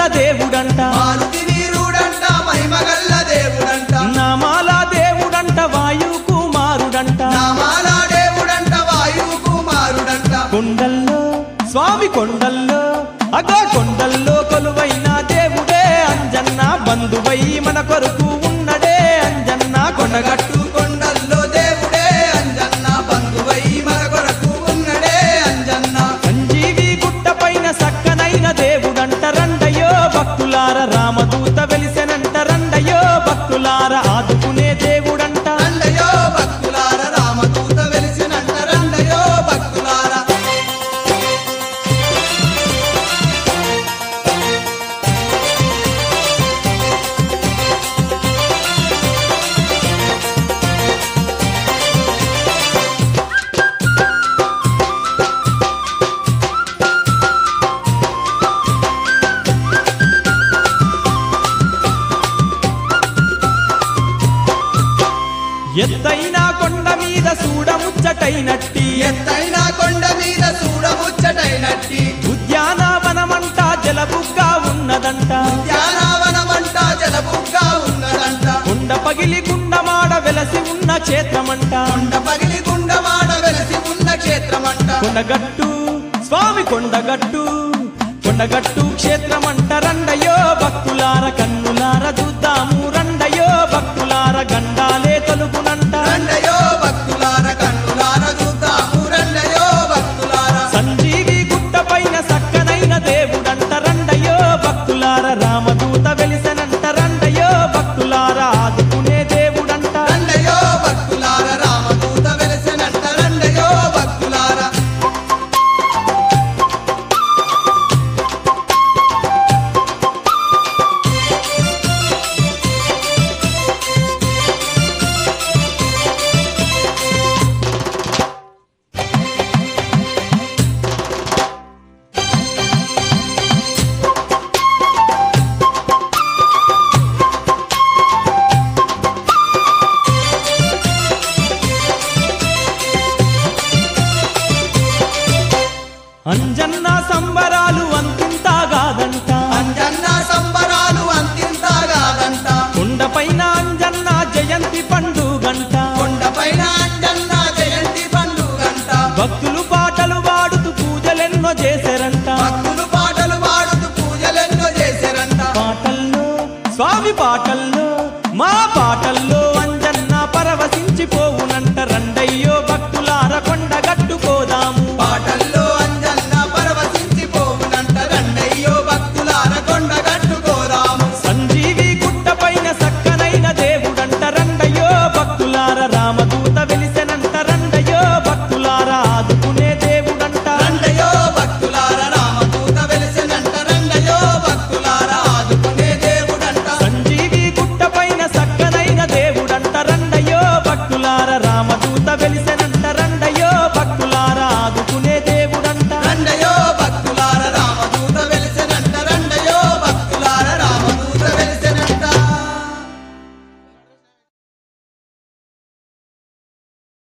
దేవుడంట మారుతి వీరుడంట మహిమగల్ల దేవుడంట నామాల దేవుడంట వాయు కుమారుడంట నామాల దేవుడంట వాయువు కుమారుడంట కొండల్లో స్వామి కొండల్లో అగా కొండల్లో కొలువైన దేవుడే అంజన్న బంధువై మన కొరకు ఉన్నడే అంజన్న కొనగట్టు కొనగట్టు కొండల్లో దేవుడే అంజన్న బంధువై మన కొరకు ఉన్నడే అంజన్న సంజీవి గుట్ట పైన సక్కనైన దేవుడంట రండయో భక్తులార రామదూత వెలిసెనంట రండయో భక్తులార ఆదుకునే దేవుడంట రండయో భక్తులార రామదూత వెలిసినంట రండయో భక్తులార ఎత్తైన కొండ మీద చూడముచ్చటైనట్టి ఎత్తైన కొండ మీద చూడముచ్చటైనట్టి ఉద్యానవనమంట జలబుగ్గా ఉన్నదంట ధ్యానవనమంట జలబుగ్గా ఉన్నదంట కొండ పగిలి గుండమాడ వెలసి ఉన్న క్షేత్రమంట కొండ పగిలి గుండమాడ వెలసి ఉన్న క్షేత్రమంట కొండగట్టు స్వామి కొండగట్టు కొండగట్టు క్షేత్రమంట రండయో భక్తులార కన్నులార చూద్దాము రండయో భక్తులార గండాలే తలుపునంట రండయో భక్తులార కన్నులార చూద్దాము రండయో భక్తులార సంజీవి గుట్ట పైన సక్కనైన దేవుడంట రండయో భక్తులార రామదూత వెలిసెనంట రండయో భక్తులార ఆదుకునే దేవుడంట రండయో భక్తులార రామదూత వెలసెనంట రండయో భక్తులార అంజన్న సంబరాలు అంతింతా కాదంట అంజన్న సంబరాలు అంతింతగాదంట కొండపైన అంజన్న జయంతి పండుగంట కొండపైన అంజన్న జయంతి పండుగంట భక్తులు పాటలు పాడుతూ పూజలెన్నో చేశారంట భక్తులు పాటలు పాడుతూ పూజలెన్నో చేశారంట పాటల్లో స్వామి పాటల్లో మా పాటల్లో అంజన్న పరవశించిపోవు